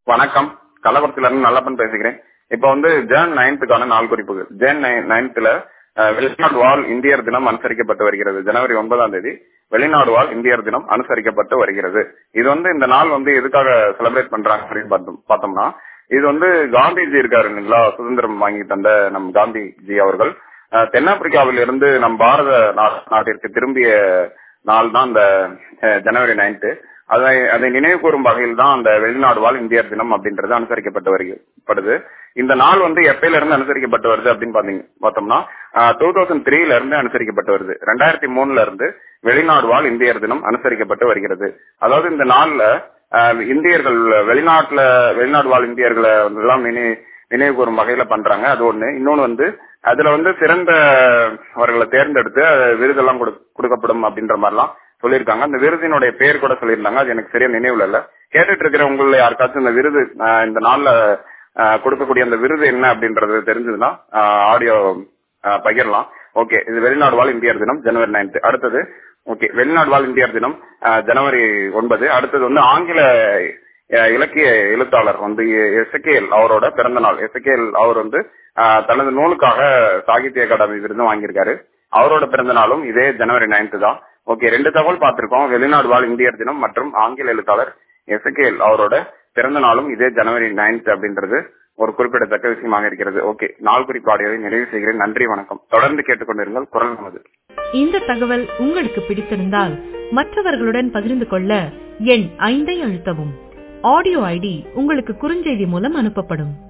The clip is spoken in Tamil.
வணக்கம் கள்ளக்குறிச்சியில இருந்து நல்லப்பன் பேசுகிறேன் இப்ப வந்து ஜேன் நைன்த்துக்கான நாள் குறிப்புகள் ஜேன் நைன்த்ல வெளிநாடு வாழ் இந்தியர் தினம் அனுசரிக்கப்பட்டு வருகிறது ஜனவரி ஒன்பதாம் தேதி வெளிநாடு வாழ் இந்தியர் தினம் அனுசரிக்கப்பட்டு வருகிறது இது வந்து இந்த நாள் வந்து எதுக்காக செலிப்ரேட் பண்றாங்க அப்படின்னு பார்த்தோம் பார்த்தோம்னா இது வந்து காந்திஜி இருக்காரு இல்லைங்களா சுதந்திரம் வாங்கி தந்த நம் காந்திஜி அவர்கள் அஹ், தென்னாப்பிரிக்காவில் இருந்து நம் பாரத நா- நாட்டிற்கு திரும்பிய நாள் தான் இந்த அஹ், ஜனவரி நைன்த்து அதை அதை நினைவு கூறும் வகையில் தான் அந்த வெளிநாடு வாழ் இந்தியர் தினம் அப்படின்றது அனுசரிக்கப்பட்டு வருகிறது இந்த நாள் வந்து எப்பயில இருந்து அனுசரிக்கப்பட்டு வருது அப்படின்னு பாத்தீங்க பார்த்தோம்னா டூ தௌசண்ட் த்ரீல இருந்து அனுசரிக்கப்பட்டு வருது ரெண்டாயிரத்தி மூணுல இருந்து வெளிநாடு வாழ் இந்தியர் தினம் அனுசரிக்கப்பட்டு வருகிறது அதாவது இந்த நாள்ல ஆஹ், இந்தியர்கள் வெளிநாட்டுல வெளிநாடு வாழ் இந்தியர்களை வந்து எல்லாம் நினை- நினைவு கூறும் வகையில பண்றாங்க அது ஒண்ணு இன்னொன்னு வந்து அதுல வந்து சிறந்த அவர்களை தேர்ந்தெடுத்து அஹ், விருதெல்லாம் கொடு- கொடுக்கப்படும் அப்படின்ற மாதிரிலாம் சொல்லியிருக்காங்க அந்த விருதினுடைய பேர் கூட சொல்லியிருந்தாங்க அது எனக்கு சரியா நினைவுல இல்ல கேட்டுட்டு இருக்கிற உங்கள யாருக்காச்சும் இந்த விருது ஆஹ், இந்த நாள்ல ஆஹ், கொடுக்கக்கூடிய அந்த விருது என்ன அப்படின்றது தெரிஞ்சதுன்னா ஆடியோ பகிரலாம் ஓகே இது வெளிநாடு வாழ் இந்தியர் தினம் ஜனவரி நைன்த் அடுத்தது ஓகே வெளிநாடு வாழ் இந்தியர் தினம் ஆஹ், ஜனவரி ஒன்பது அடுத்தது வந்து ஆங்கில அஹ், இலக்கிய எழுத்தாளர் வந்து எசகேல் அவரோட பிறந்த நாள் எசகேல் அவர் வந்து ஆஹ், தனது நூலுக்காக சாகித்ய அகாடமி விருதும் வாங்கியிருக்காரு அவரோட பிறந்த நாளும் இதே ஜனவரி நைன்த் தான் ஓகே ரெண்டு தகவல் பார்த்திருக்கோம் வெளிநாடு வாழ் இந்தியர் தினம் மற்றும் ஆங்கில எழுத்தாளர் எசகேல் அவரோட பிறந்த நாளும் இதே ஜனவரி நைன்த் அப்படின்றது ஒரு குறிப்பிடத்தக்க விஷயமாக இருக்கிறது ஓகே நாள் குறிப்பு ஆடியோவை நிறைவு செய்கிறேன் நன்றி வணக்கம் தொடர்ந்து கேட்டுக்கொண்டிருங்கள் குரல் நமது இந்த தகவல் உங்களுக்கு பிடித்திருந்தால் மற்றவர்களுடன் பகிர்ந்து கொள்ள எண் ஐந்தை அழுத்தவும் ஆடியோ ஐடி உங்களுக்கு குறுஞ்செய்தி மூலம் அனுப்பப்படும்